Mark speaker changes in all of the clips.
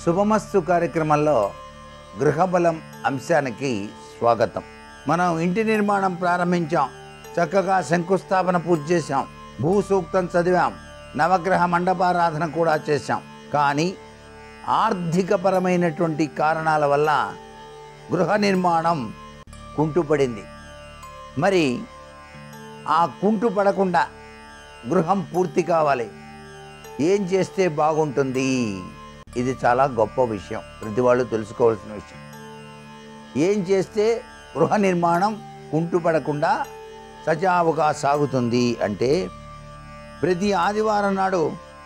Speaker 1: శుభమస్తు కార్యక్రమంలో గృహబలం అంశానికి స్వాగతం మనం ఇంటి నిర్మాణం ప్రారంభించాం చక్కగా శంకుస్థాపన పూర్తి చేశాం భూ సూక్తం చదివాం నవగ్రహ మండపారాధన కూడా చేశాం కానీ ఆర్థికపరమైనటువంటి కారణాల వల్ల గృహ నిర్మాణం కుంటుపడింది మరి ఆ కుంటు పడకుండా గృహం పూర్తి కావాలి ఏం చేస్తే బాగుంటుంది ఇది చాలా గొప్ప విషయం ప్రతి వాళ్ళు తెలుసుకోవాల్సిన విషయం ఏం చేస్తే గృహ నిర్మాణం కుంటుపడకుండా సజావుగా సాగుతుంది అంటే ప్రతి ఆదివారం నాడు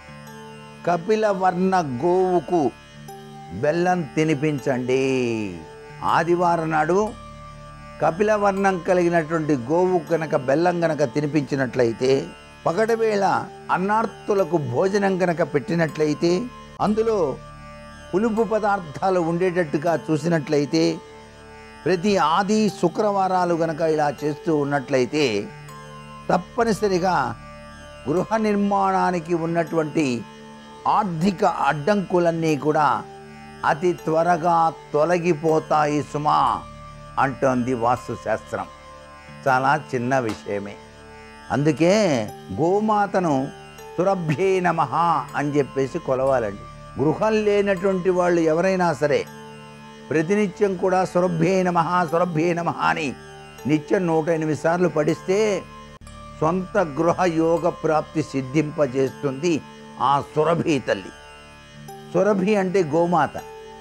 Speaker 1: కపిల వర్ణ గోవుకు బెల్లం తినిపించండి ఆదివారం నాడు కపిల వర్ణం కలిగినటువంటి గోవు కనుక బెల్లం కనుక తినిపించినట్లయితే పగటివేళ అన్నార్తులకు భోజనం కనుక పెట్టినట్లయితే అందులో పులుపు పదార్థాలు ఉండేటట్టుగా చూసినట్లయితే ప్రతి ఆది శుక్రవారాలు గనక ఇలా చేస్తూ ఉన్నట్లయితే తప్పనిసరిగా గృహ నిర్మాణానికి ఉన్నటువంటి ఆర్థిక అడ్డంకులన్నీ కూడా అతి త్వరగా తొలగిపోతాయి సుమా అంటోంది వాస్తుశాస్త్రం చాలా చిన్న విషయమే అందుకే గోమాతను సురభ్యే నమ అని చెప్పేసి కొలవాలండి గృహం లేనటువంటి వాళ్ళు ఎవరైనా సరే ప్రతినిత్యం కూడా సురభ్యే నమ సురభ్యే నమ అని నిత్యం నూట ఎనిమిది సార్లు పడిస్తే సొంత గృహ యోగ ప్రాప్తి సిద్ధింపజేస్తుంది ఆ సురభి తల్లి సురభి అంటే గోమాత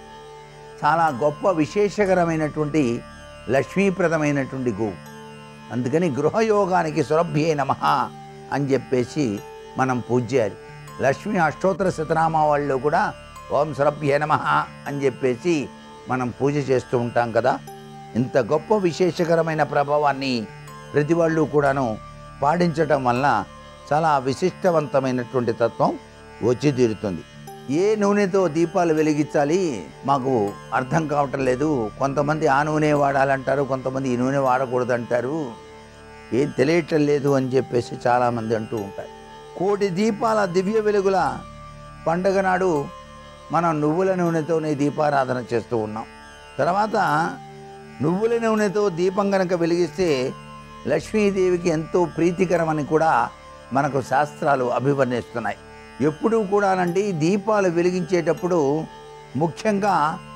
Speaker 1: చాలా గొప్ప విశేషకరమైనటువంటి లక్ష్మీప్రదమైనటువంటి గోవు అందుకని గృహయోగానికి సురభ్యే నమ అని చెప్పేసి మనం పూజ్యాలి లక్ష్మీ అష్టోత్తర శతనామావాళ్ళలో కూడా ఓం సురభ్యే నమ అని చెప్పేసి మనం పూజ చేస్తూ ఉంటాం కదా ఇంత గొప్ప విశేషకరమైన ప్రభావాన్ని ప్రతి వాళ్ళు కూడాను పాటించటం వలన చాలా విశిష్టవంతమైనటువంటి తత్వం వచ్చి తీరుతుంది ఏ నూనెతో దీపాలు వెలిగించాలి మాకు అర్థం కావటం లేదు కొంతమంది ఆ నూనె వాడాలంటారు కొంతమంది ఈ నూనె వాడకూడదు అంటారు ఏం తెలియటం లేదు అని చెప్పేసి చాలామంది అంటూ ఉంటారు కోటి దీపాల దివ్య వెలుగుల పండగ నాడు మనం నువ్వుల నూనెతోనే దీపారాధన చేస్తూ ఉన్నాం తర్వాత నువ్వుల నూనెతో దీపం కనుక వెలిగిస్తే లక్ష్మీదేవికి ఎంతో ప్రీతికరమని కూడా మనకు శాస్త్రాలు అభివర్ణిస్తున్నాయి ఎప్పుడూ కూడానండి దీపాలు వెలిగించేటప్పుడు ముఖ్యంగా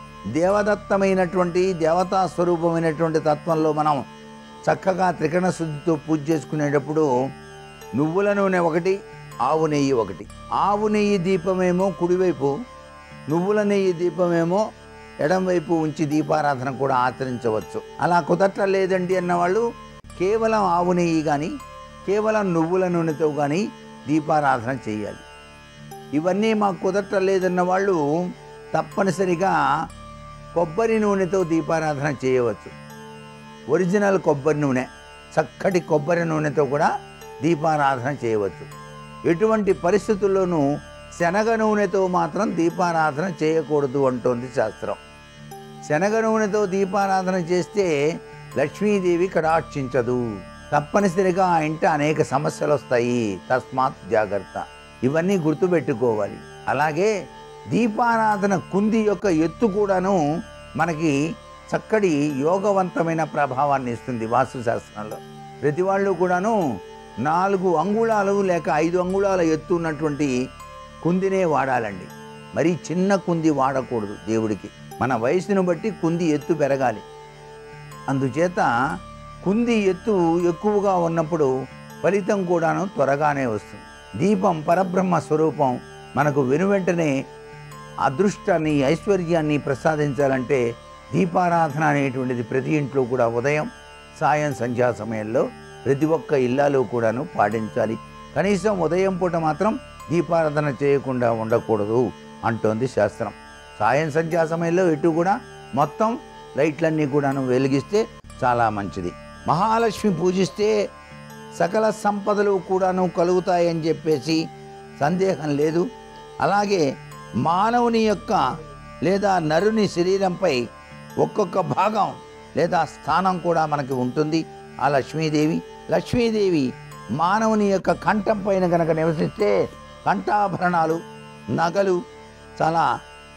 Speaker 1: దేవదత్తమైనటువంటి దేవతా స్వరూపమైనటువంటి తత్వంలో మనం చక్కగా త్రికరణ శుద్ధితో పూజ చేసుకునేటప్పుడు నువ్వుల నూనె ఒకటి ఆవు నెయ్యి ఒకటి ఆవు నెయ్యి దీపమేమో కుడివైపు నువ్వుల నెయ్యి దీపమేమో ఎడంవైపు ఉంచి దీపారాధన కూడా ఆచరించవచ్చు అలా కుదరట లేదండి అన్నవాళ్ళు కేవలం ఆవు నెయ్యి కానీ కేవలం నువ్వుల నూనెతో కానీ దీపారాధన చేయాలి ఇవన్నీ మాకు కుదరట లేదన్న వాళ్ళు తప్పనిసరిగా కొబ్బరి నూనెతో దీపారాధన చేయవచ్చు ఒరిజినల్ కొబ్బరి నూనె చక్కటి కొబ్బరి నూనెతో కూడా దీపారాధన చేయవచ్చు ఎటువంటి పరిస్థితుల్లోనూ శనగ నూనెతో మాత్రం దీపారాధన చేయకూడదు అంటోంది శాస్త్రం శనగ నూనెతో దీపారాధన చేస్తే లక్ష్మీదేవి కటాక్షించదు తప్పనిసరిగా ఆ ఇంట అనేక సమస్యలు వస్తాయి తస్మాత్ జాగ్రత్త ఇవన్నీ గుర్తుపెట్టుకోవాలి అలాగే దీపారాధన కుంది యొక్క ఎత్తు కూడాను మనకి చక్కటి యోగవంతమైన ప్రభావాన్ని ఇస్తుంది వాస్తుశాస్త్రంలో ప్రతి వాళ్ళు కూడాను నాలుగు అంగుళాలు లేక ఐదు అంగుళాల ఎత్తు ఉన్నటువంటి కుందినే వాడాలండి మరి చిన్న కుంది వాడకూడదు దేవుడికి మన వయసును బట్టి కుంది ఎత్తు పెరగాలి అందుచేత కుంది ఎత్తు ఎక్కువగా ఉన్నప్పుడు ఫలితం కూడాను త్వరగానే వస్తుంది దీపం పరబ్రహ్మ స్వరూపం మనకు వెనువెంటనే అదృష్టాన్ని ఐశ్వర్యాన్ని ప్రసాదించాలంటే దీపారాధన అనేటువంటిది ప్రతి ఇంట్లో కూడా ఉదయం సాయం సంధ్యా సమయంలో ప్రతి ఒక్క ఇల్లాలో కూడాను పాటించాలి కనీసం ఉదయం పూట మాత్రం దీపారాధన చేయకుండా ఉండకూడదు అంటోంది శాస్త్రం సాయం సంధ్యా సమయంలో ఇటు కూడా మొత్తం లైట్లన్నీ కూడాను వెలిగిస్తే చాలా మంచిది మహాలక్ష్మి పూజిస్తే సకల సంపదలు కూడాను కలుగుతాయని చెప్పేసి సందేహం లేదు అలాగే మానవుని యొక్క లేదా నరుని శరీరంపై ఒక్కొక్క భాగం లేదా స్థానం కూడా మనకి ఉంటుంది ఆ లక్ష్మీదేవి లక్ష్మీదేవి మానవుని యొక్క కంఠం పైన కనుక నివసిస్తే కంఠాభరణాలు నగలు చాలా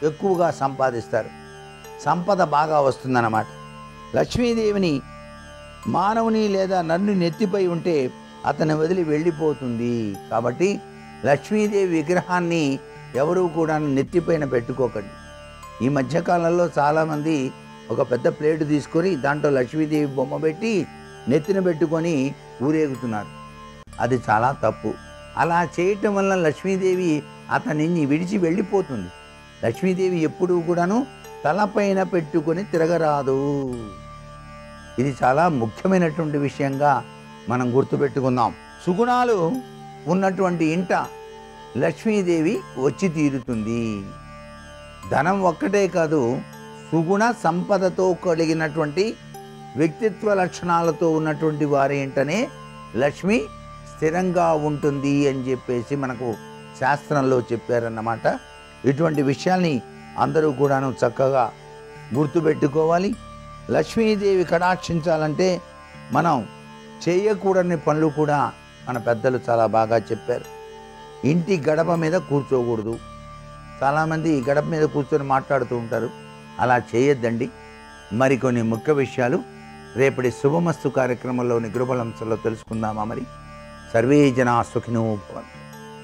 Speaker 1: ఎక్కువగా సంపాదిస్తారు సంపద బాగా వస్తుందన్నమాట లక్ష్మీదేవిని మానవుని లేదా నన్ను నెత్తిపై ఉంటే అతని వదిలి వెళ్ళిపోతుంది కాబట్టి లక్ష్మీదేవి విగ్రహాన్ని ఎవరు కూడా నెత్తిపైన పెట్టుకోకండి ఈ మధ్యకాలంలో చాలామంది ఒక పెద్ద ప్లేట్ తీసుకొని దాంట్లో లక్ష్మీదేవి బొమ్మ పెట్టి నెత్తిన పెట్టుకొని ఊరేగుతున్నారు అది చాలా తప్పు అలా చేయటం వల్ల లక్ష్మీదేవి అతనిని విడిచి వెళ్ళిపోతుంది లక్ష్మీదేవి ఎప్పుడూ కూడాను తలపైన పెట్టుకొని తిరగరాదు ఇది చాలా ముఖ్యమైనటువంటి విషయంగా మనం గుర్తుపెట్టుకుందాం సుగుణాలు ఉన్నటువంటి ఇంట లక్ష్మీదేవి వచ్చి తీరుతుంది ధనం ఒక్కటే కాదు సుగుణ సంపదతో కలిగినటువంటి వ్యక్తిత్వ లక్షణాలతో ఉన్నటువంటి వారి ఇంటనే లక్ష్మి స్థిరంగా ఉంటుంది అని చెప్పేసి మనకు శాస్త్రంలో చెప్పారన్నమాట ఇటువంటి విషయాల్ని అందరూ కూడాను చక్కగా గుర్తుపెట్టుకోవాలి లక్ష్మీదేవి కటాక్షించాలంటే మనం చేయకూడని పనులు కూడా మన పెద్దలు చాలా బాగా చెప్పారు ఇంటి గడప మీద కూర్చోకూడదు చాలామంది గడప మీద కూర్చొని మాట్లాడుతూ ఉంటారు అలా చేయొద్దండి మరికొన్ని ముఖ్య విషయాలు రేపటి శుభమస్తు కార్యక్రమంలోని గృహలంశంలో తెలుసుకుందామా మరి సర్వే జనా సుఖినో భవంతు